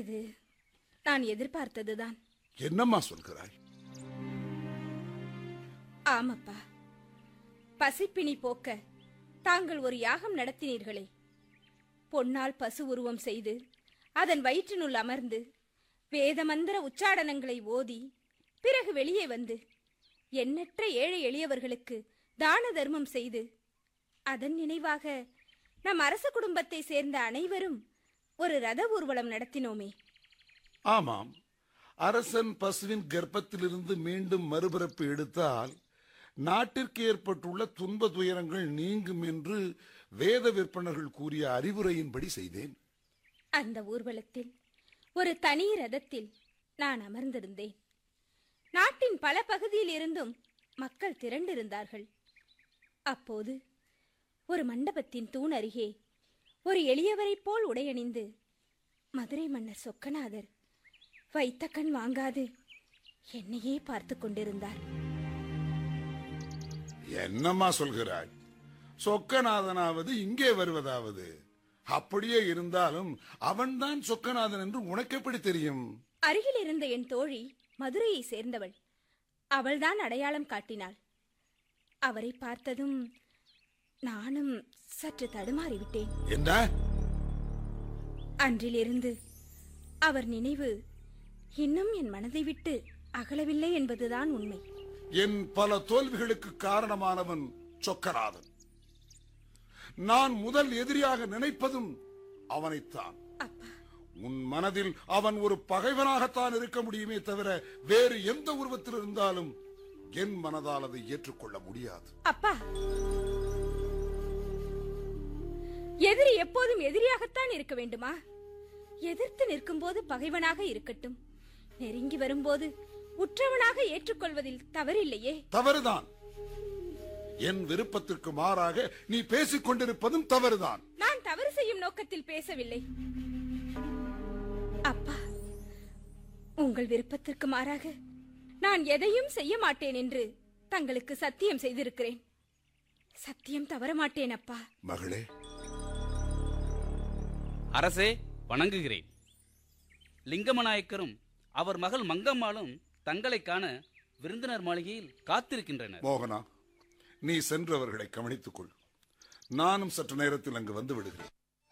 இது நான் எதிர்பார்த்ததுதான் என்னம்மா சொல்கிறாய் ஆமப்பா பசிப்பிணி போக்க தாங்கள் ஒரு யாகம் நடத்தினீர்களே பொன்னால் பசு உருவம் செய்து அதன் வயிற்றினுள் அமர்ந்து வேதமந்திர உச்சாடனங்களை ஓதி பிறகு வெளியே வந்து எண்ணற்ற ஏழை எளியவர்களுக்கு தான தர்மம் செய்து அதன் நினைவாக நம் அரச குடும்பத்தை சேர்ந்த அனைவரும் ஒரு ரத ஊர்வலம் நடத்தினோமே ஆமாம் அரசன் பசுவின் கர்ப்பத்திலிருந்து மீண்டும் மறுபிறப்பு எடுத்தால் நாட்டிற்கு ஏற்பட்டுள்ள துன்ப துயரங்கள் நீங்கும் என்று வேத விற்பனர்கள் கூறிய அறிவுரையின்படி செய்தேன் அந்த ஊர்வலத்தில் ஒரு தனி ரதத்தில் நான் அமர்ந்திருந்தேன் நாட்டின் பல பகுதியில் இருந்தும் மக்கள் திரண்டிருந்தார்கள் அப்போது ஒரு மண்டபத்தின் தூண் அருகே ஒரு எளியவரைப் போல் உடையணிந்து மதுரை மன்னர் சொக்கநாதர் வைத்த கண் வாங்காது என்னையே பார்த்து கொண்டிருந்தார் என்னம்மா சொல்கிறாய் சொக்கநாதனாவது இங்கே வருவதாவது அப்படியே இருந்தாலும் அவன்தான் சொக்கநாதன் என்று உனக்கு எப்படி தெரியும் அருகில் இருந்த என் தோழி மதுரையை சேர்ந்தவள் அவள்தான் அடையாளம் காட்டினாள் அவரை பார்த்ததும் நானும் சற்று தடுமாறிவிட்டேன் என்ன அன்றிலிருந்து அவர் நினைவு இன்னும் என் மனதை விட்டு அகலவில்லை என்பதுதான் உண்மை என் பல தோல்விகளுக்கு காரணமானவன் சொக்கநாதன் நான் முதல் எதிரியாக நினைப்பதும் அவனைத்தான் அப்பா உன் மனதில் அவன் ஒரு பகைவனாகத்தான் இருக்க முடியுமே தவிர வேறு எந்த உருவத்தில் இருந்தாலும் என் மனதால் அதை ஏற்றுக்கொள்ள முடியாது அப்பா எதிரி எப்போதும் எதிரியாகத்தான் இருக்க வேண்டுமா எதிர்த்து நிற்கும்போது பகைவனாக இருக்கட்டும் நெருங்கி வரும்போது உற்றவனாக ஏற்றுக்கொள்வதில் தவறில்லையே தவறுதான் என் விருப்பத்திற்கு மாறாக நீ பேசிக் கொண்டிருப்பதும் தவறுதான் நான் தவறு செய்யும் நோக்கத்தில் பேசவில்லை அப்பா உங்கள் விருப்பத்திற்கு மாறாக நான் எதையும் செய்ய மாட்டேன் என்று தங்களுக்கு சத்தியம் செய்திருக்கிறேன் சத்தியம் தவற மாட்டேன் அப்பா மகளே அரசே வணங்குகிறேன் லிங்கமநாயக்கரும் அவர் மகள் மங்கம்மாளும் தங்களை காண விருந்தினர் மாளிகையில் காத்திருக்கின்றனர் மோகனா நீ சென்றவர்களை கவனித்துக் கொள் நானும் சற்று நேரத்தில் அங்கு வந்து விடுகிறேன்